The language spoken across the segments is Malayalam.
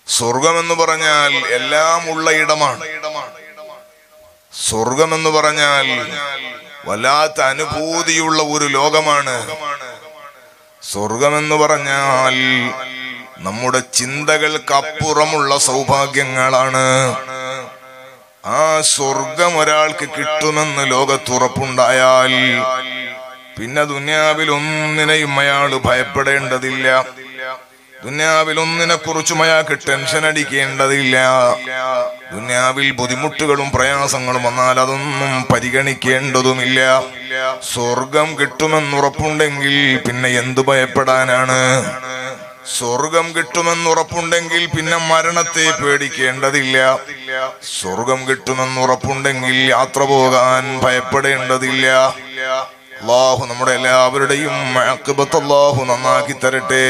സ്വർഗമെന്ന് പറഞ്ഞാൽ എല്ലാം ഉള്ള ഇടമാണ് സ്വർഗമെന്ന് പറഞ്ഞാൽ വല്ലാത്ത അനുഭൂതിയുള്ള ഒരു ലോകമാണ് സ്വർഗമെന്ന് പറഞ്ഞാൽ നമ്മുടെ ചിന്തകൾക്കപ്പുറമുള്ള സൗഭാഗ്യങ്ങളാണ് ആ സ്വർഗം ഒരാൾക്ക് കിട്ടുമെന്ന് ലോകത്തുറപ്പുണ്ടായാൽ പിന്നെ ദുനിയാവിൽ ഒന്നിനെയും അയാൾ ഭയപ്പെടേണ്ടതില്ല ദുനിയാവിൽ ഒന്നിനെ കുറിച്ചും അയാൾക്ക് ടെൻഷൻ അടിക്കേണ്ടതില്ല ദുനിയാവിൽ ബുദ്ധിമുട്ടുകളും പ്രയാസങ്ങളും വന്നാൽ അതൊന്നും പരിഗണിക്കേണ്ടതുമില്ല സ്വർഗം കിട്ടുമെന്നുറപ്പുണ്ടെങ്കിൽ പിന്നെ എന്തു ഭയപ്പെടാനാണ് സ്വർഗം കിട്ടുമെന്നുറപ്പുണ്ടെങ്കിൽ പിന്നെ മരണത്തെ പേടിക്കേണ്ടതില്ല സ്വർഗം കിട്ടുമെന്നുറപ്പുണ്ടെങ്കിൽ യാത്ര പോകാൻ ഭയപ്പെടേണ്ടതില്ല അള്ളാഹു നമ്മുടെ എല്ലാവരുടെയും ആഖിബത്ത് അള്ളാഹു നന്നാക്കി തരട്ടെ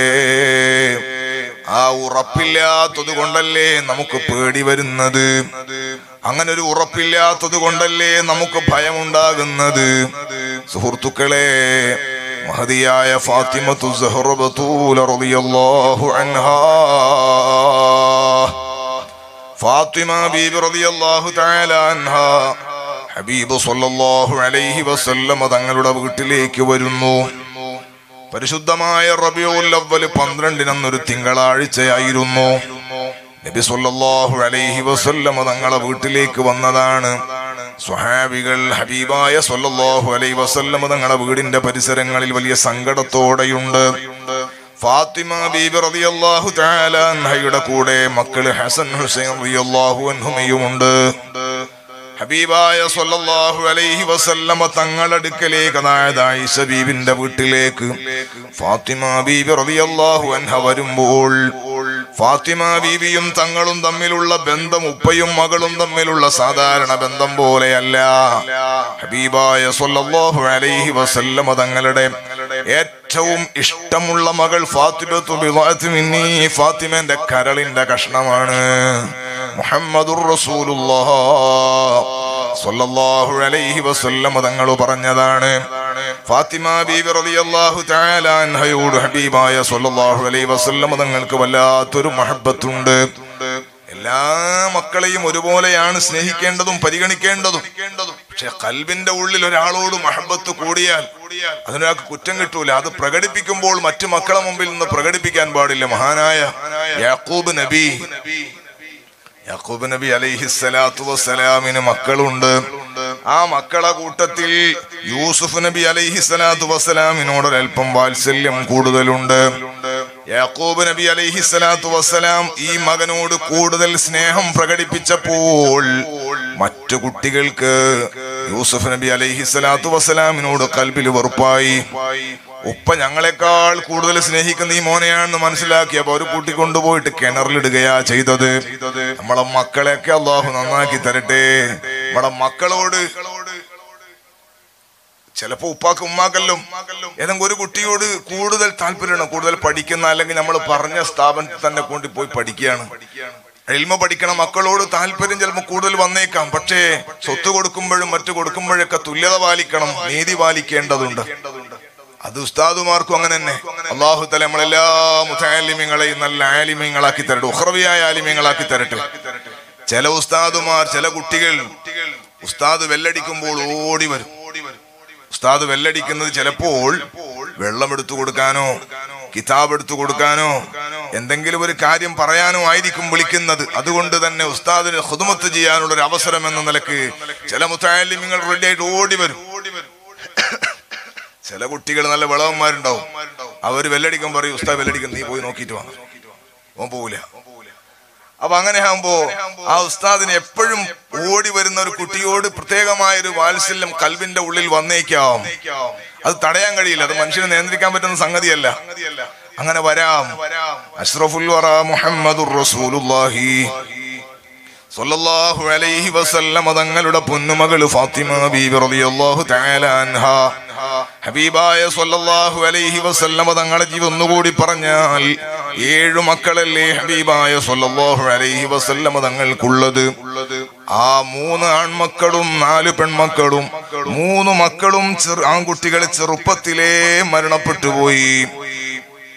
ആ ഉറപ്പില്ലാത്തത് കൊണ്ടല്ലേ നമുക്ക് പേടി വരുന്നത് അങ്ങനെ ഒരു ഉറപ്പില്ലാത്തത് കൊണ്ടല്ലേ നമുക്ക് ഭയമുണ്ടാകുന്നത് സുഹൃത്തുക്കളെ മഹതിയായ ഫാത്തിമത്തു സഹ്റ ബത്തൂല റളിയല്ലാഹു അൻഹാ ഫാത്തിമ ബീബി റളിയല്ലാഹു തആല അൻഹാ ഹബീബ് സല്ലല്ലാഹു അലൈഹി വസല്ലമ തങ്ങളുടെ വീട്ടിലേക്ക് വരുന്നു പരിശുദ്ധമായ റബിയുൽ അവ്വൽ പന്ത്രണ്ടിനന്നൊരു തിങ്കളാഴ്ചയായിരുന്നു നബി സല്ലല്ലാഹു അലൈഹി വസല്ലമ തങ്ങളെ വീട്ടിലേക്ക് വന്നതാണ് സ്വഹാബികൾ ഹബീബായ സല്ലല്ലാഹു അലൈഹി വസല്ലമ തങ്ങളെ വീടിന്റെ പരിസരങ്ങളിൽ വലിയ സങ്കടത്തോടെയുണ്ട് ഫാത്തിമ ബീബി റളിയല്ലാഹു തആല അൻഹയുടെ കൂടെ മക്കള് ഹസൻ ഹുസൈൻ റളിയല്ലാഹു അൻഹുമയുമുണ്ട് ഹബീബായ സല്ലല്ലാഹു അലൈഹി വസല്ലമ തങ്ങളടുക്കലേക്ക് അതായത് ആയിഷ ബീബിന്റെ വീട്ടിലേക്ക് ഫാത്തിമ ബീബി റളിയല്ലാഹു അൻഹ വരുമ്പോൾ ഫാത്തിമ ബീവിയും തങ്ങളും തമ്മിലുള്ള ബന്ധം ഉപ്പയും മകളും തമ്മിലുള്ള സാധാരണ ബന്ധം പോലെയല്ല ഹബീബായ സല്ലല്ലാഹു അലൈഹി വസല്ലമ തങ്ങളുടെ ഏറ്റവും ഇഷ്ടമുള്ള മകൾ ഫാത്തിമത്തു ബിളഅത്ത് മിന്നി ഫാത്തിമന്റെ കരളിന്റെ കഷ്ണമാണ് മുഹമ്മദുർ റസൂലുള്ളാഹ് സ്വല്ലല്ലാഹു അലൈഹി വസല്ലം തങ്ങൾ പറഞ്ഞതാണ് ഫാത്തിമ ബീബി റളിയല്ലാഹു തആല അൻഹയോട് ഹബീബായ സ്വല്ലല്ലാഹു അലൈഹി വസല്ലം തങ്ങൾക്ക് വല്ലാത്തൊരു മഹബത്തുണ്ട് എല്ലാ മക്കളെയും ഒരുപോലെയാണ് സ്നേഹിക്കേണ്ടതും പരിഗണിക്കേണ്ടതും പക്ഷെ കൽബിന്റെ ഉള്ളിൽ ഒരാളോട് മഹബത്ത് കൂടിയാൽ അതിനൊരാൾക്ക് കുറ്റം കിട്ടൂല അത് പ്രകടിപ്പിക്കുമ്പോൾ മറ്റു മക്കളെ മുമ്പിൽ നിന്ന് പ്രകടിപ്പിക്കാൻ പാടില്ല മഹാനായ യാക്കൂബ് നബി യാക്കൂബ് നബി അലൈഹി സ്വലാത്തു വസ്സലാമിന് മക്കളുണ്ട് ആ മക്കളെ കൂട്ടത്തിൽ യൂസുഫ് നബി അലൈഹി സ്വലാത്തു വസ്സലാമിനോട് ഒരല്പം വാത്സല്യം കൂടുതലുണ്ട് യാക്കൂബ് നബി അലൈഹി സ്വലാത്തു വസ്സലാം ഈ മകനോട് കൂടുതൽ സ്നേഹം പ്രകടിപ്പിച്ചപ്പോൾ മറ്റു കുട്ടികൾക്ക് യൂസുഫ് നബി അലൈഹി സ്വലാത്തു വസ്സലാമിനോട് കൽബിൽ വെറുപ്പായി ഉപ്പ ഞങ്ങളെക്കാൾ കൂടുതൽ സ്നേഹിക്കുന്ന ഈ മോനെയാണെന്ന് മനസ്സിലാക്കിയപ്പോ ഒരു കൂട്ടി കൊണ്ടുപോയിട്ട് കിണറിലിടുകയാ ചെയ്തത് നമ്മളെ മക്കളെയൊക്കെ അള്ളാഹു നന്നാക്കി തരട്ടെ നമ്മളെ മക്കളോട് ചിലപ്പോ ഉപ്പാക്ക് ഉമ്മാക്കല്ലും ഏതെങ്കിലും ഒരു കുട്ടിയോട് കൂടുതൽ താല്പര്യമാണ് കൂടുതൽ പഠിക്കുന്ന അല്ലെങ്കിൽ നമ്മൾ പറഞ്ഞ സ്ഥാപനത്തിൽ തന്നെ കൊണ്ടുപോയി പഠിക്കുകയാണ് എൽമ പഠിക്കണം മക്കളോട് താല്പര്യം ചിലപ്പോൾ കൂടുതൽ വന്നേക്കാം പക്ഷേ സ്വത്ത് കൊടുക്കുമ്പോഴും മറ്റു കൊടുക്കുമ്പോഴൊക്കെ തുല്യത പാലിക്കണം നീതി പാലിക്കേണ്ടതുണ്ട് അത് ഉസ്താദുമാർക്കും അങ്ങനെ തന്നെ അള്ളാഹു തല നമ്മളെല്ലാ മുത്താലിമ്യങ്ങളെയും നല്ല ആലിമ്യങ്ങളാക്കി തരട്ടെ ഉഹ്റവിയായ ആലിമ്യങ്ങളാക്കി തരട്ടെ ചില ഉസ്താദുമാർ ചില കുട്ടികൾ ഉസ്താദ് വെല്ലടിക്കുമ്പോൾ ഓടി വരും ഉസ്താദ് വെല്ലടിക്കുന്നത് ചിലപ്പോൾ വെള്ളം എടുത്തു കൊടുക്കാനോ കിതാബ് എടുത്തു കൊടുക്കാനോ എന്തെങ്കിലും ഒരു കാര്യം പറയാനോ ആയിരിക്കും വിളിക്കുന്നത് അതുകൊണ്ട് തന്നെ ഉസ്താദിന് ഹുദുമത്ത് ചെയ്യാനുള്ള ഒരു അവസരം എന്ന നിലക്ക് ചില മുത്താലിമ്യങ്ങൾ റെഡിയായിട്ട് ഓടി വരും ചില കുട്ടികൾ നല്ല വിളവന്മാരുണ്ടാവും അവര് വെല്ലടിക്കാൻ പറയും ഉസ്താദ് വെല്ലടിക്കും നീ പോയി നോക്കിയിട്ട് വാ ഓൻ പോവില്ല അപ്പൊ അങ്ങനെ ആകുമ്പോ ആ ഉസ്താദിന് എപ്പോഴും ഓടി വരുന്ന ഒരു കുട്ടിയോട് പ്രത്യേകമായ ഒരു വാത്സല്യം കൽവിന്റെ ഉള്ളിൽ വന്നേക്കാം അത് തടയാൻ കഴിയില്ല അത് മനുഷ്യനെ നിയന്ത്രിക്കാൻ പറ്റുന്ന സംഗതിയല്ല അങ്ങനെ വരാം അഷ്റഫുൽ വറ മുഹമ്മദുർ റസൂലുള്ളാഹി സല്ലല്ലാഹു അലൈഹി വസല്ലമ തങ്ങളുടെ പൊന്നുമകൾ ഫാത്തിമ ബീബി റളിയല്ലാഹു തആല അൻഹ ഹബീബായ സല്ലല്ലാഹു അലൈഹി വസല്ലമ തങ്ങളെ ജീവ ഒന്നുകൂടി പറഞ്ഞാൽ ഏഴു മക്കളല്ലേ ഹബീബായ സല്ലല്ലാഹു അലൈഹി വസല്ലമ തങ്ങൾക്കുള്ളത് ആ മൂന്ന് ആൺമക്കളും നാല് പെൺമക്കളും മൂന്ന് മക്കളും ചെറു ആൺകുട്ടികൾ ചെറുപ്പത്തിലേ മരണപ്പെട്ടു പോയി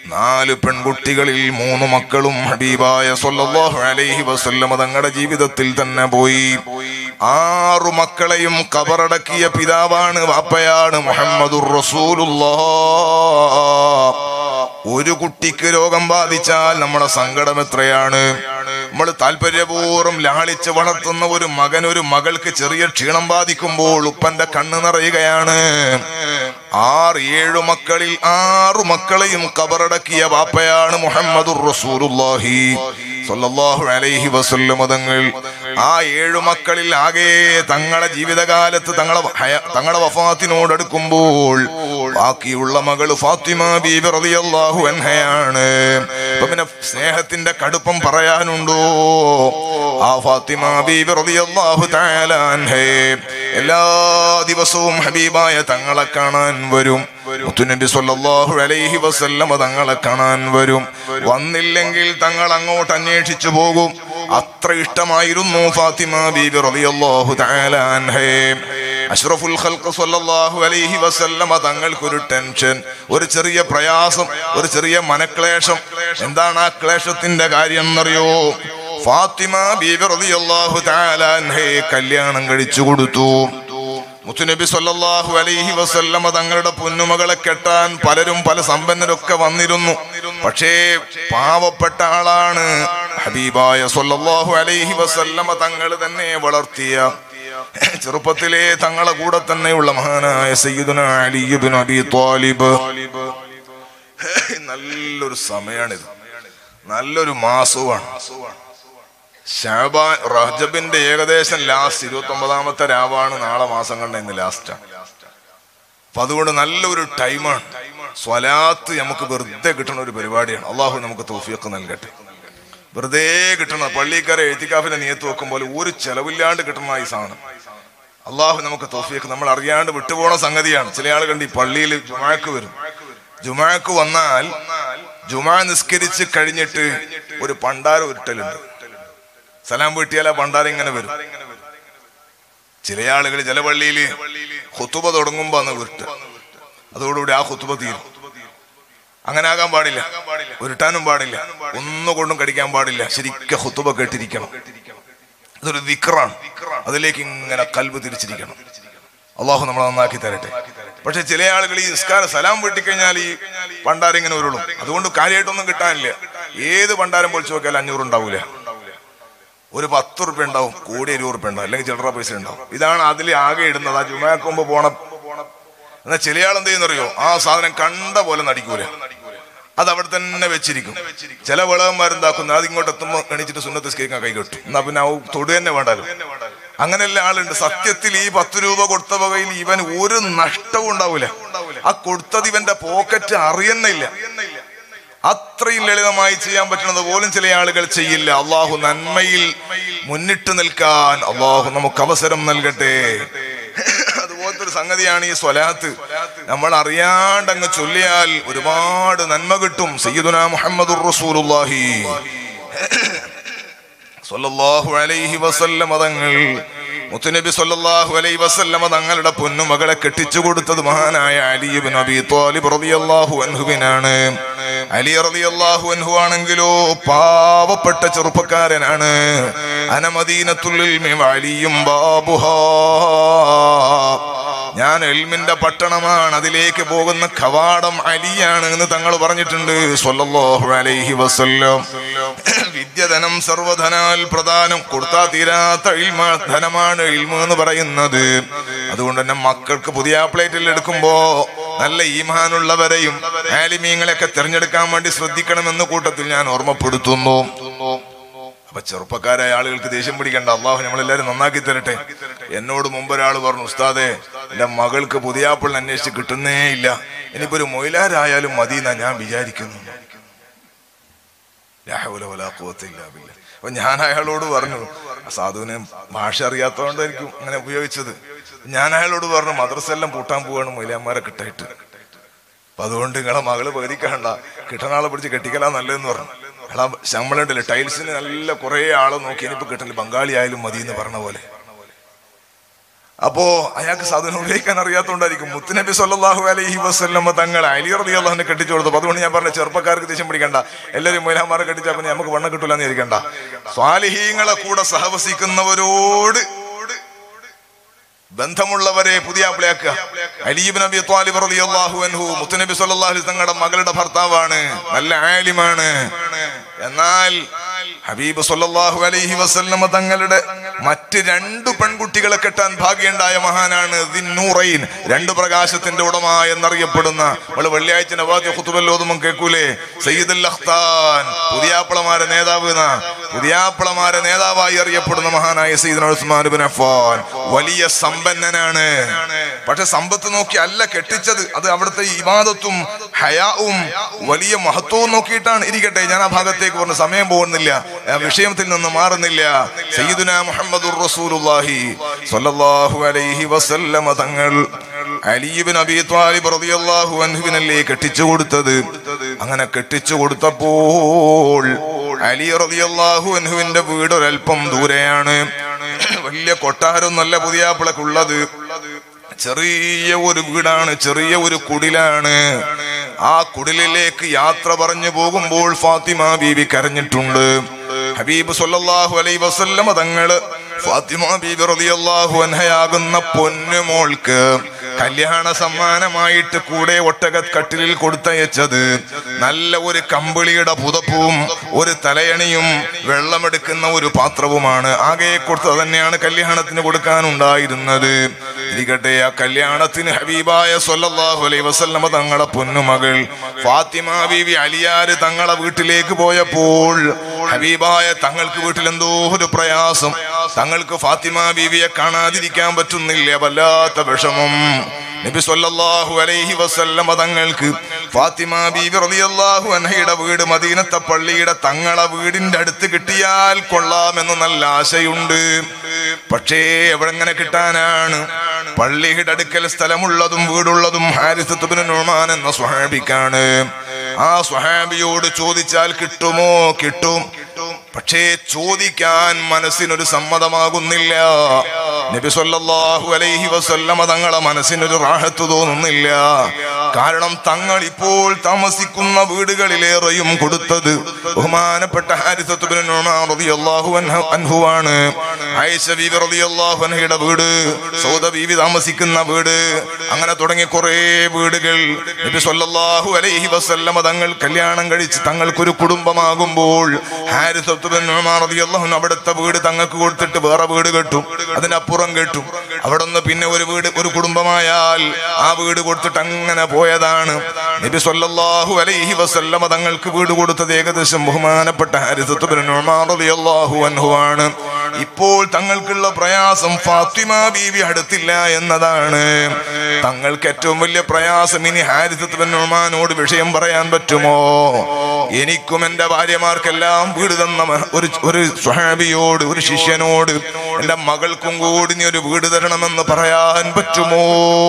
നാല് പെൺകുട്ടികളിൽ മൂന്ന് മക്കളും ഹബീബായ സല്ലല്ലാഹു അലൈഹി വസല്ലമ തങ്ങളുടെ ജീവിതത്തിൽ തന്നെ പോയി ആറു മക്കളെയും കബറടക്കിയ പിതാവാണ് വാപ്പയാണ് മുഹമ്മദുർ റസൂലുള്ളാഹ് ഒരു കുട്ടിക്ക് രോഗം ബാധിച്ചാൽ നമ്മുടെ സങ്കടം എത്രയാണ് നമ്മൾ താല്പര്യപൂർവ്വം ലാളിച്ച് വളർത്തുന്ന ഒരു മകൻ ഒരു മകൾക്ക് ചെറിയ ക്ഷീണം ബാധിക്കുമ്പോൾ ഉപ്പന്റെ കണ്ണ് നിറയുകയാണ് ആറ് ഏഴു മക്കളിൽ ആറു മക്കളെയും കബറടക്കിയ വാപ്പയാണ് മുഹമ്മദുർ റസൂലുള്ളാഹി സ്വല്ലല്ലാഹു അലൈഹി വസല്ലം തങ്ങൾ ആ ഏഴു മക്കളിൽ ആകെ തങ്ങളുടെ ജീവിതകാലത്ത് തങ്ങളെ ഹയ- തങ്ങളുടെ വഫാത്തിനോട് അടുക്കുമ്പോൾ ബാക്കിയുള്ള മകള് ഫാത്തിമ ബീബി റളിയല്ലാഹു അൻഹയാണ് അപ്പൊ പിന്നെ സ്നേഹത്തിന്റെ കടുപ്പം പറയാനുണ്ടോ ആ ഫാത്തിമ ബീബി റളിയല്ലാഹു തആല അൻഹേ എല്ലാ ദിവസവും ഹബീബായ തങ്ങളെ കാണാൻ വരും മുത്തുനബി സല്ലല്ലാഹു അലൈഹി വസല്ലമ തങ്ങളെ കാണാൻ വരും വന്നില്ലെങ്കിൽ തങ്ങൾ അങ്ങോട്ട് അന്വേഷിച്ചു പോകും അത്ര ഇഷ്ടമായിരുന്നു ഫാത്തിമ ബീബി റളിയല്ലാഹു തആല അൻഹേ അഷ്റഫുൽ ഖൽഖ് സല്ലല്ലാഹു അലൈഹി വസല്ലമ തങ്ങൾക്കൊരു ടെൻഷൻ ഒരു ചെറിയ പ്രയാസം ഒരു ചെറിയ മനക്ലേശം എന്താണ് ആ ക്ലേശത്തിന്റെ കാര്യം എന്നറിയോ ഫാത്തിമ ബീബി റളിയല്ലാഹു തആല അൻഹയെ കല്യാണം കഴിച്ചു കൊടുത്തു മുത്തുനബി സല്ലല്ലാഹു അലൈഹി വസല്ലമ തങ്ങളുടെ പൊന്നുമകളെ കെട്ടാൻ പലരും പല സമ്പന്നരൊക്കെ വന്നിരുന്നു പക്ഷേ പാവപ്പെട്ട ആളാണ് ഹബീബായ സല്ലല്ലാഹു അലൈഹി വസല്ലമ തങ്ങൾ തന്നെ വളർത്തിയ ചെറുപ്പത്തിലെ തങ്ങളെ കൂടെ തന്നെയുള്ള മഹാനായ സയ്യിദുന അലി ഇബ്നു അബി ത്വാലിബ് നല്ലൊരു സമയാണിത് നല്ലൊരു മാസവുമാണ് ഷാബാൻ റഹജബിന്റെ ഏകദേശം ലാസ്റ്റ് ഇരുപത്തി ഒമ്പതാമത്തെ രാവാണ് നാളെ മാസം കണ്ട ഇന്ന് ലാസ്റ്റാണ് അപ്പൊ അതുകൊണ്ട് നല്ലൊരു ടൈമാണ് സ്വലാത്ത് നമുക്ക് വെറുതെ കിട്ടുന്ന ഒരു പരിപാടിയാണ് അള്ളാഹു നമുക്ക് തോഫിയൊക്കെ നൽകട്ടെ വെറുതെ കിട്ടണ പള്ളിക്കാരെ എഴുത്തിക്കാഫിന്റെ നിയത്ത് വെക്കുമ്പോൾ ഒരു ചെലവില്ലാണ്ട് കിട്ടുന്ന ഈ സാധനം അള്ളാഹു നമുക്ക് തോഫിയൊക്കെ നമ്മൾ അറിയാണ്ട് വിട്ടുപോണ സംഗതിയാണ് ചില ആളുകളുണ്ട് ഈ പള്ളിയിൽ ജുമാക്ക് വരും ജുമാക്ക് വന്നാൽ ജുമാ നിസ്കരിച്ച് കഴിഞ്ഞിട്ട് ഒരു പണ്ടാര ഉരുട്ടലുണ്ട് സലാം വീട്ടിയാൽ ആ പണ്ടാരം ഇങ്ങനെ വരും ചില ആളുകൾ ചില പള്ളിയിൽ ഹുത്തുബ തുടങ്ങുമ്പോ അന്ന് വിട്ട് അതോടുകൂടി ആ ഹുത്തുബ തീരും അങ്ങനെ ആകാൻ പാടില്ല ഉരുട്ടാനും പാടില്ല ഒന്നുകൊണ്ടും കടിക്കാൻ പാടില്ല ശരിക്കും ഹുത്തുബ കേട്ടിരിക്കണം അതൊരു വിക്റാണ് അതിലേക്ക് ഇങ്ങനെ കൽബ് തിരിച്ചിരിക്കണം അള്ളാഹു നമ്മളെ നന്നാക്കി തരട്ടെ പക്ഷെ ചില ആളുകൾ ഈ നിസ്കാരം സലാം വെട്ടിക്കഴിഞ്ഞാൽ ഈ പണ്ടാരം ഇങ്ങനെ ഉരുളും അതുകൊണ്ട് കാര്യമായിട്ടൊന്നും കിട്ടാനില്ല ഏത് പണ്ടാരം പൊളിച്ചു നോക്കിയാൽ അഞ്ഞൂറ് ഉണ്ടാവൂല ഒരു പത്ത് റുപ്യ ഉണ്ടാവും കൂടി ഇരുപത് റുപ്യ ഉണ്ടാവും അല്ലെങ്കിൽ ചില്ലറ പൈസ ഉണ്ടാവും ഇതാണ് അതിൽ ആകെ ഇടുന്നത് ആ ജുമാക്കുമ്പോ പോണ എന്നാൽ ചില ആൾ എന്ത് ചെയ്യുന്നറിയോ ആ സാധനം കണ്ട പോലെ നടിക്കൂല അത് അവിടെ തന്നെ വെച്ചിരിക്കും ചില വിളവന്മാരെന്താക്കുന്ന അത് ഇങ്ങോട്ട് എത്തുമ്പോൾ എണീച്ചിട്ട് സുന്നത്ത് സ്കേക്കാൻ കൈ കെട്ടും എന്നാ പിന്നെ ആ തൊടു തന്നെ വേണ്ടാലോ അങ്ങനെയുള്ള ആളുണ്ട് സത്യത്തിൽ ഈ പത്ത് രൂപ കൊടുത്ത വകയിൽ ഇവൻ ഒരു നഷ്ടവും ഉണ്ടാവൂല ആ കൊടുത്തത് ഇവന്റെ പോക്കറ്റ് അറിയുന്നില്ല അത്രയും ലളിതമായി ചെയ്യാൻ പറ്റുന്നത് പോലും ചില ആളുകൾ ചെയ്യില്ല അള്ളാഹു നന്മയിൽ മുന്നിട്ട് നിൽക്കാൻ അള്ളാഹു നമുക്ക് അവസരം നൽകട്ടെ അതുപോലത്തെ ഒരു സംഗതിയാണ് ഈ സ്വലാത്ത് നമ്മൾ അറിയാണ്ട് അങ്ങ് ചൊല്ലിയാൽ ഒരുപാട് നന്മ കിട്ടും സയ്യിദുന മുഹമ്മദുർ റസൂലുള്ളാഹി സ്വല്ലല്ലാഹു അലൈഹി വസല്ലം തങ്ങൾ മുത്തുനബി സ്വല്ലല്ലാഹു അലൈഹി വസല്ലം തങ്ങളുടെ പൊന്നുമകളെ കെട്ടിച്ചു കൊടുത്തത് മഹാനായ അലി ഇബ്നു അബി ത്വാലിബ് റളിയല്ലാഹു അൻഹുവിനാണ് അലി റളിയല്ലാഹു അൻഹു ആണെങ്കിലോ പാവപ്പെട്ട ചെറുപ്പക്കാരനാണ് അനമദീനത്തുള്ളിൽ അലിയും ബാബുഹാ ഞാൻ എൽമിന്റെ പട്ടണമാണ് അതിലേക്ക് പോകുന്ന കവാടം അലിയാണ് എന്ന് തങ്ങൾ പറഞ്ഞിട്ടുണ്ട് സ്വല്ലല്ലാഹു അലൈഹി വസല്ലം വിദ്യധനം സർവധനാൽ പ്രധാനം കൊടുത്താ തീരാത്ത ഇൽമ ധനമാണ് ഇൽമ എന്ന് പറയുന്നത് അതുകൊണ്ട് തന്നെ മക്കൾക്ക് പുതിയ പ്ലേറ്റിൽ എടുക്കുമ്പോ നല്ല ഈമാനുള്ളവരെയും ആലിമീങ്ങളെയൊക്കെ തിരഞ്ഞെടുക്കാൻ വേണ്ടി ശ്രദ്ധിക്കണമെന്ന് കൂട്ടത്തിൽ ഞാൻ ഓർമ്മപ്പെടുത്തുന്നു അപ്പൊ ചെറുപ്പക്കാരായ ആളുകൾക്ക് ദേഷ്യം പിടിക്കണ്ട അള്ളാഹു നമ്മളെല്ലാരും നന്നാക്കി തരട്ടെ എന്നോട് മുമ്പ് ഒരാൾ പറഞ്ഞു ഉസ്താദെ എന്റെ മകൾക്ക് പുതിയാപ്പിളിനെ അന്വേഷിച്ച് കിട്ടുന്നേ ഇല്ല ഇനിയിപ്പോ ഒരു മൊയിലാരായാലും മതി എന്നാ ഞാൻ വിചാരിക്കുന്നു ലാ ഹൗല വലാ ഖുവത ഇല്ലാ ബില്ലാ. അപ്പൊ ഞാൻ അയാളോട് പറഞ്ഞു ആ സാധുവിന് ഭാഷ അറിയാത്തതുകൊണ്ടായിരിക്കും അങ്ങനെ ഉപയോഗിച്ചത് ഞാൻ അയാളോട് പറഞ്ഞു മദ്രസ എല്ലാം പൂട്ടാൻ പോവാണ് മൊയിലാന്മാരെ കിട്ടായിട്ട് അപ്പൊ അതുകൊണ്ട് നിങ്ങളെ മകള് പേടിക്കണ്ട കിട്ടണ ആളെ പിടിച്ച് കെട്ടിക്കലാ നല്ലതെന്ന് പറഞ്ഞു എടാ ശമ്പളമുണ്ടല്ലേ ടൈൽസിന് നല്ല കുറെ ആളെ നോക്കി ഇനിയിപ്പോ കിട്ടില്ല ബംഗാളി ആയാലും മതി എന്ന് പറഞ്ഞ പോലെ അപ്പോ അയാൾക്ക് സാധനം ഉപയോഗിക്കാൻ അറിയാത്തോണ്ടായിരിക്കും മുത്തുനബി സല്ലല്ലാഹു അലൈഹി വസല്ലമ തങ്ങൾ അലി റളിയല്ലാഹുവിനെ കെട്ടിച്ചു കൊടുത്തു അതുകൊണ്ട് ഞാൻ പറഞ്ഞ ചെറുപ്പക്കാർക്ക് ദേഷ്യം പിടിക്കണ്ട എല്ലാവരും മൊയിലാമാരെ കെട്ടിച്ചാൽ പിന്നെ നമുക്ക് വണ്ണം കിട്ടൂല എന്ന് ഇരിക്കണ്ട സ്വാലിഹീങ്ങളെ കൂടെ സഹവസിക്കുന്നവരോട് ബന്ധമുള്ളവരെ പുതിയ ആപ്പിളയാക്കുക അലീബ് നബി ത്വാലിബ് റളിയല്ലാഹു അൻഹു മുത്തുനബി സല്ലല്ലാഹു അലൈഹി തങ്ങളുടെ മകളുടെ ഭർത്താവാണ് നല്ല ആലിമാണ് എന്നാൽ ഹബീബ് സല്ലല്ലാഹു അലൈഹി വസല്ലമ തങ്ങളുടെ മറ്റ് രണ്ട് പെൺകുട്ടികളെ കെട്ടാൻ ഭാഗ്യണ്ടായ മഹാനാണ് ദിന്നൂറൈൻ രണ്ട് പ്രകാശത്തിന്റെ ഉടമ എന്നറിയപ്പെടുന്ന നമ്മള് വെള്ളിയാഴ്ച നവാദ്യ ഖുതുബല്ലോതും കേൾക്കൂലേ സയ്യിദുൽ അഖ്താൻ പുതിയാപ്പിളമാരെ നേതാവ് എന്ന പുതിയാപ്പിളമാരെ നേതാവായി അറിയപ്പെടുന്ന മഹാനായ സയ്യിദ്ന ഉസ്മാൻ ഇബ്നു അഫ്ഫാൻ വലിയ സമ്പന്നനാണ് പക്ഷെ സമ്പത്ത് നോക്കി അല്ല കെട്ടിച്ചത് അത് അവിടുത്തെ ഇബാദത്തും ഹയാവും വലിയ മഹത്വവും നോക്കിയിട്ടാണ് ഇരിക്കട്ടെ ഞാൻ ആ ഭാഗത്തേക്ക് പറഞ്ഞ സമയം പോകുന്നില്ല ആ വിഷയത്തിൽ നിന്ന് മാറുന്നില്ല സയ്യിദുന മുഹമ്മദുർ റസൂലുള്ളാഹി സ്വല്ലല്ലാഹു അലൈഹി വസല്ലമ തങ്ങൾ അലീബിൻ അബി ത്വാലിബ് റളിയല്ലാഹു അൻഹുവിനല്ലേ കെട്ടിച്ചു കൊടുത്തത് അങ്ങനെ കെട്ടിച്ചു കൊടുത്തപ്പോൾ അലി റളിയല്ലാഹു അൻഹുവിന്റെ വീട് ഒരല്പം ദൂരെയാണ് വലിയ കൊട്ടാരം നല്ല പുതിയാപ്പിളക്കുള്ളത് ചെറിയ ഒരു വീടാണ് ചെറിയ ഒരു കുടിലാണ് ആ കുടിലിലേക്ക് യാത്ര പറഞ്ഞു പോകുമ്പോൾ ഫാത്തിമ ബീവി കരഞ്ഞിട്ടുണ്ട് ഹബീബ് സല്ലല്ലാഹു അലൈഹി വസല്ലമ തങ്ങള് ഫാത്തിമ ബീബി റളിയല്ലാഹു അൻഹയാകുന്ന പൊന്നുമോൾക്ക് കല്യാണ സമ്മാനമായിട്ട് കൂടെ ഒട്ടക കട്ടിലിൽ കൊടുത്തയച്ചത് നല്ല ഒരു കമ്പിളിയുടെ പുതപ്പും ഒരു തലയണിയും വെള്ളമെടുക്കുന്ന ഒരു പാത്രവുമാണ് ആകെ കൊടുത്തത് തന്നെയാണ് കല്യാണത്തിന് കൊടുക്കാനുണ്ടായിരുന്നത് ഇരിക്കട്ടെ ആ കല്യാണത്തിന് ഹബീബായ സല്ലല്ലാഹു അലൈഹി വസല്ലമ തങ്ങളെ പൊന്നുമകൾ ഫാത്തിമ ബീവി അലിയാര് തങ്ങളെ വീട്ടിലേക്ക് പോയപ്പോൾ ഹബീബായ തങ്ങൾക്ക് വീട്ടിൽ എന്തോ ഒരു പ്രയാസം തങ്ങൾക്ക് ഫാത്തിമ ബീവിയെ കാണാതിരിക്കാൻ പറ്റുന്നില്ല വല്ലാത്ത വിഷമം നബി സല്ലല്ലാഹു അലൈഹി വസല്ലമ തങ്ങൾക്ക് ഫാത്തിമ ബീവി റളിയല്ലാഹു അൻഹയുടെ വീട് മദീനത്തെ പള്ളിയുടെ തങ്ങളെ വീടിന്റെ അടുത്ത് കിട്ടിയാൽ കൊള്ളാമെന്ന് നല്ല ആശയുണ്ട് പക്ഷേ എവിടെങ്ങനെ കിട്ടാനാണ് പള്ളിയുടെ അടുക്കൽ സ്ഥലമുള്ളതും വീടുള്ളതും ഹാരിസത്ത് ഇബ്നു നുഅ്മാൻ എന്ന സ്വഹാബിക്കാണ് ആ സ്വഹാബിയോട് ചോദിച്ചാൽ കിട്ടുമോ കിട്ടും പക്ഷേ ചോദിക്കാൻ മനസ്സിനൊരു സമ്മതമാകുന്നില്ല നബി സല്ലല്ലാഹു അലൈഹി വസല്ലമ തങ്ങളെ മനസ്സിനൊരു റാഹത്ത് തോന്നുന്നില്ല കാരണം തങ്ങൾ ഇപ്പോൾ താമസിക്കുന്ന വീടുകളിലേറെയും കൊടുത്തത് ബഹുമാനപ്പെട്ട ഹാരിസത്ത് ഇബ്നു നുഅ്മാൻ റളിയല്ലാഹു അൻഹു അൻഹുവാണ് ആയിഷ ബീവി റളിയല്ലാഹു അൻഹയുടെ വീട് സൗദ ബീവി താമസിക്കുന്ന വീട് അങ്ങനെ തുടങ്ങി കുറേ വീടുകൾ നബി സല്ലല്ലാഹു അലൈഹി വസല്ലമ തങ്ങൾ കല്യാണം കഴിച്ച് തങ്ങൾക്കൊരു കുടുംബമാകുമ്പോൾ ഹാരിസത്ത് ഇബ്നു നുഅ്മാൻ റളിയല്ലാഹു അൻഹു അവിടുത്തെ വീട് തങ്ങൾക്ക് കൊടുത്തിട്ട് വേറെ വീട് കെട്ടും അതിനപ്പുറം കെട്ടും അവിടെ നിന്ന് പിന്നെ ഒരു വീട് ഒരു കുടുംബമായാൽ ആ വീട് കൊടുത്തിട്ട് അങ്ങനെ പോയതാണ് നബി സല്ലല്ലാഹു അലൈഹി വസല്ലമ തങ്ങൾക്ക് വീട് കൊടുത്തത് ഏകദേശം ബഹുമാനപ്പെട്ട ഹാരിസത്ത് ഇബ്നു നുഅ്മാൻ റളിയല്ലാഹു അൻഹു ആണ് ഇപ്പോൾ തങ്ങൾക്കുള്ള പ്രയാസം ഫാത്തിമ ബീവി അടുത്തില്ല എന്നതാണ് തങ്ങൾക്ക് ഏറ്റവും വലിയ പ്രയാസം ഇനി ഹാരിസത്ത് ഇബ്നു നുഅ്മാനോട് വിഷയം പറയാൻ പറ്റുമോ എനിക്കും എന്റെ ഭാര്യമാർക്കെല്ലാം വീട് തന്ന മഹ- ഒരു ഒരു സ്വഹാബിയോട് ഒരു ശിഷ്യനോട് എന്റെ മകൾക്കും കൂടി നീ ഒരു വീട് തരണമെന്ന് പറയാൻ പറ്റുമോ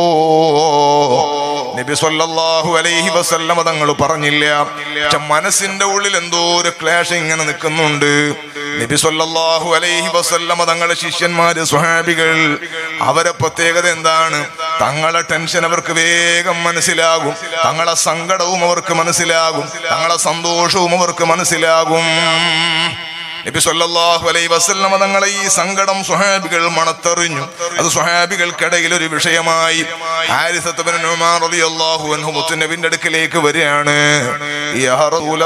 നബി സല്ലല്ലാഹു അലൈഹി വസല്ലമ തങ്ങൾ പറഞ്ഞില്ല പക്ഷെ മനസ്സിന്റെ ഉള്ളിൽ എന്തോ ഒരു ക്ലേശം ഇങ്ങനെ നിൽക്കുന്നുണ്ട് നബി സല്ലല്ലാഹു അലൈഹി വസല്ലമ തങ്ങളുടെ ശിഷ്യന്മാര് സ്വഹാബികൾ അവരെ പ്രത്യേകത എന്താണ് തങ്ങളെ ടെൻഷൻ അവർക്ക് വേഗം മനസ്സിലാകും തങ്ങളെ സങ്കടവും അവർക്ക് മനസ്സിലാകും തങ്ങളെ സന്തോഷവും അവർക്ക് മനസ്സിലാകും നബി സല്ലല്ലാഹു അലൈഹി വസല്ലമ തങ്ങളെ ഈ സങ്കടം സ്വഹാബികൾ മണത്തെറിഞ്ഞു അത് സ്വഹാബികൾക്കിടയിൽ ഒരു വിഷയമായി ഹാരിസത്ത് ഇബ്നു നുഅ്മാൻ റളിയല്ലാഹു അൻഹു മുത്തുനബിന്റെ അടുക്കലേക്ക് വരികയാണ് യാ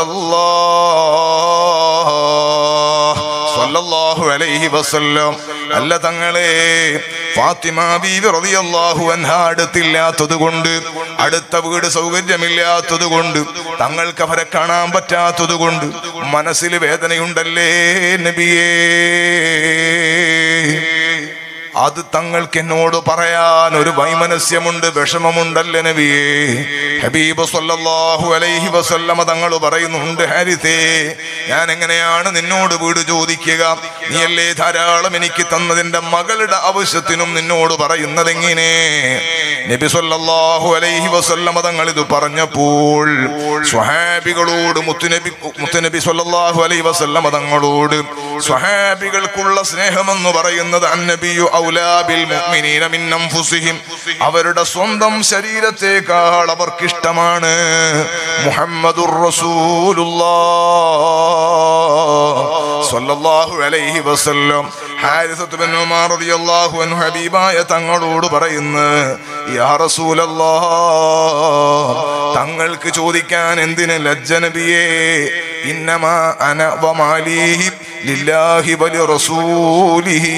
റസൂലല്ലാഹ് സല്ലല്ലാഹു അലൈഹി വസല്ലം അല്ല തങ്ങളെ ഫാത്തിമ ബീവി റളിയല്ലാഹു അൻഹ അടുത്തില്ലാത്തത് കൊണ്ട് അടുത്ത വീട് സൗകര്യമില്ലാത്തത് കൊണ്ട് തങ്ങൾക്ക് അവരെ കാണാൻ പറ്റാത്തത് കൊണ്ട് മനസ്സിൽ വേദനയുണ്ടല്ലേ നബിയേ അത് തങ്ങൾക്ക് എന്നോട് പറയാൻ ഒരു വൈമനസ്യമുണ്ട് വിഷമമുണ്ടല്ലേ നബിയേ ഹബീബ് സല്ലല്ലാഹു അലൈഹി വസല്ലമ തങ്ങൾ പറയുന്നുണ്ട് ഹാരിസേ ഞാൻ എങ്ങനെയാണ് നിന്നോട് വീട് ചോദിക്കുക നീയല്ലേ ധാരാളം എനിക്ക് തന്നതിന്റെ മകളുടെ ആവശ്യത്തിനും നിന്നോട് പറയുന്നത് എങ്ങനെ നബി സല്ലല്ലാഹു അലൈഹി വസല്ലമ തങ്ങൾ ഇത് പറഞ്ഞപ്പോൾ സ്വഹാബികളോട് മുത്തുനബി മുത്തുനബി സല്ലല്ലാഹു അലൈഹി വസല്ലമ തങ്ങളോട് സ്വഹാബികൾക്കുള്ള സ്നേഹമെന്ന് പറയുന്നത് അന്നബിയു ഔലാബിൽ മുഅ്മിനീന മിൻ അൻഫുസിഹിം അവരുടെ സ്വന്തം ശരീരത്തെക്കാൾ അവർക്കിഷ്ടമാണ് മുഹമ്മദുർ റസൂലുള്ളാഹ് സ്വല്ലല്ലാഹു അലൈഹി വസല്ലം ഹാരിസത്ത് ബിൻ ഉമാർ റളിയല്ലാഹു അൻഹു ഹബീബായ തങ്ങളോട് പറയുന്നു യാ റസൂലല്ലാഹ് തങ്ങൾക്ക് ചോദിക്കാൻ എന്തിന് ലജ്ജ നബിയേ ഇന്നമാ അന വമാലീഹി ലില്ലാഹി വലി റസൂലിഹി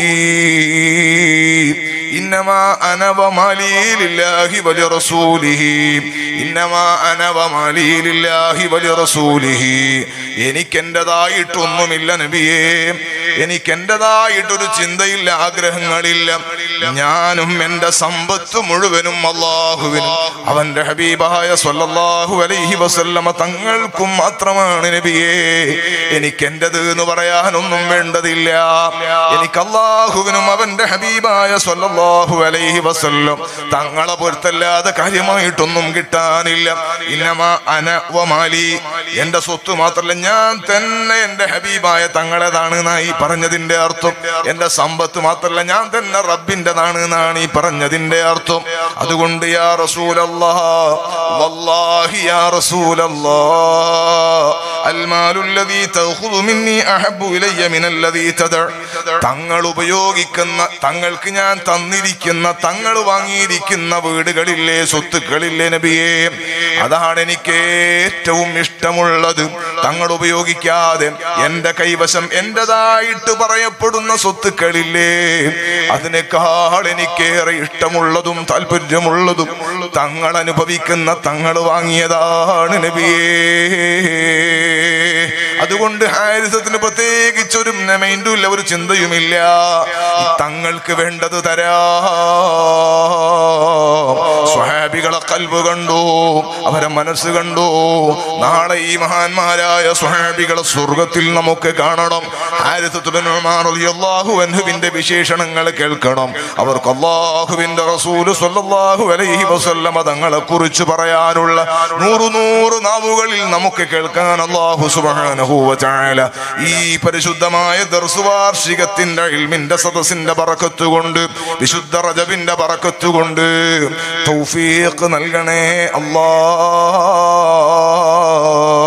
ഇന്നമാ അന വമാലീ ലില്ലാഹി വലി റസൂലിഹി ഇന്നമാ അന വമാലീ ലില്ലാഹി വലി റസൂലിഹി എനിക്കെൻ്റെതായിട്ടൊന്നുമില്ല നബിയേ എനിക്കെൻ്റെതായിട്ടൊരു ചിന്തയില്ല ആഗ്രഹങ്ങളില്ല ഞാനും എൻ്റെ സമ്പത്ത് മുഴുവനും അള്ളാഹുവിനും അവന്റെ ഹബീബായ സ്വല്ലല്ലാഹു അലൈഹി വസല്ലമ തങ്ങൾക്കും മാത്രമാണ് നബിയേ എനിക്ക് എന്റേത് എന്ന് പറയാനൊന്നും വേണ്ടതില്ല എനിക്ക് അള്ളാഹുവിനും അവന്റെ ഹബീബായ സ്വല്ലല്ലാഹു അലൈഹി വസല്ലം തങ്ങളെ പൊരുത്തല്ലാതെ കാര്യമായിട്ടൊന്നും കിട്ടാനില്ല ഇന്നമ അന വമാലി എന്റെ സ്വത്ത് മാത്രമല്ല ഞാൻ തന്നെ എന്റെ ഹബീബായ തങ്ങളേതാണ് എന്നാണ് ഈ പറഞ്ഞതിന്റെ അർത്ഥം എന്റെ സമ്പത്ത് മാത്രമല്ല ഞാൻ തന്നെ റബ്ബിന്റെതാണ് എന്നാണ് ഈ പറഞ്ഞതിന്റെ അർത്ഥം അതുകൊണ്ട് യാ റസൂലല്ലാ വല്ലാഹി യാ റസൂലല്ലാ അൽമാലുല്ലദീ തഖുദു മിന്നി അഹബ്ബു ഇലയ്യ മിനല്ലദീ തദ തങ്ങൾ ഉപയോഗിക്കുന്ന തങ്ങൾക്ക് ഞാൻ തന്നിരിക്കുന്ന തങ്ങൾ വാങ്ങിയിരിക്കുന്ന വീടുകളില്ലേ സ്വത്തുക്കളില്ലേ നബിയേ അതാണ് എനിക്ക് ഏറ്റവും ഇഷ്ടമുള്ളത് തങ്ങൾ ഉപയോഗിക്കാതെ എന്റെ കൈവശം എന്റേതായിട്ട് പറയപ്പെടുന്ന സ്വത്തുക്കളില്ലേ അതിനേക്കാൾ എനിക്കേറെ ഇഷ്ടമുള്ളതും താല്പര്യമുള്ളതും തങ്ങൾ അനുഭവിക്കുന്ന തങ്ങൾ വാങ്ങിയതാണ് നബിയേ അതുകൊണ്ട് ഹാരിസത്തിന് പ്രത്യേകിച്ച് ഒരു മൈൻഡും ഇല്ല ഒരു ചിന്തയുമില്ല തങ്ങൾക്ക് വേണ്ടത് തരാ സ്വഹാബികളെ കൽവ് കണ്ടു അവരെ മനസ്സ് കണ്ടു നാളെ ഈ മഹാന്മാരായ സ്വഹാബികളെ സ്വർഗത്തിൽ നമുക്ക് കാണണം ഹാരിസത്തുബിന്റെ വിശേഷണങ്ങൾ കേൾക്കണം അവർക്ക് അള്ളാഹുവിന്റെ റസൂല് സ്വല്ലല്ലാഹു അലൈഹി വസല്ലമ തങ്ങളെ കുറിച്ച് പറയാനുള്ള നൂറു നൂറ് നാവുകളിൽ നമുക്ക് കേൾക്കാൻ അള്ളാഹു സുബ്ഹാനഹു വ തആല ഈ പരിശുദ്ധമായ ദർസ് വാർഷികത്തിന്റെ ഇൽമിന്റെ സദസ്സിന്റെ ബറക്കത്ത് കൊണ്ട് വിശുദ്ധ റജബിന്റെ ബറക്കത്ത് കൊണ്ട് തൗഫീഖ് നൽകണേ അല്ലാ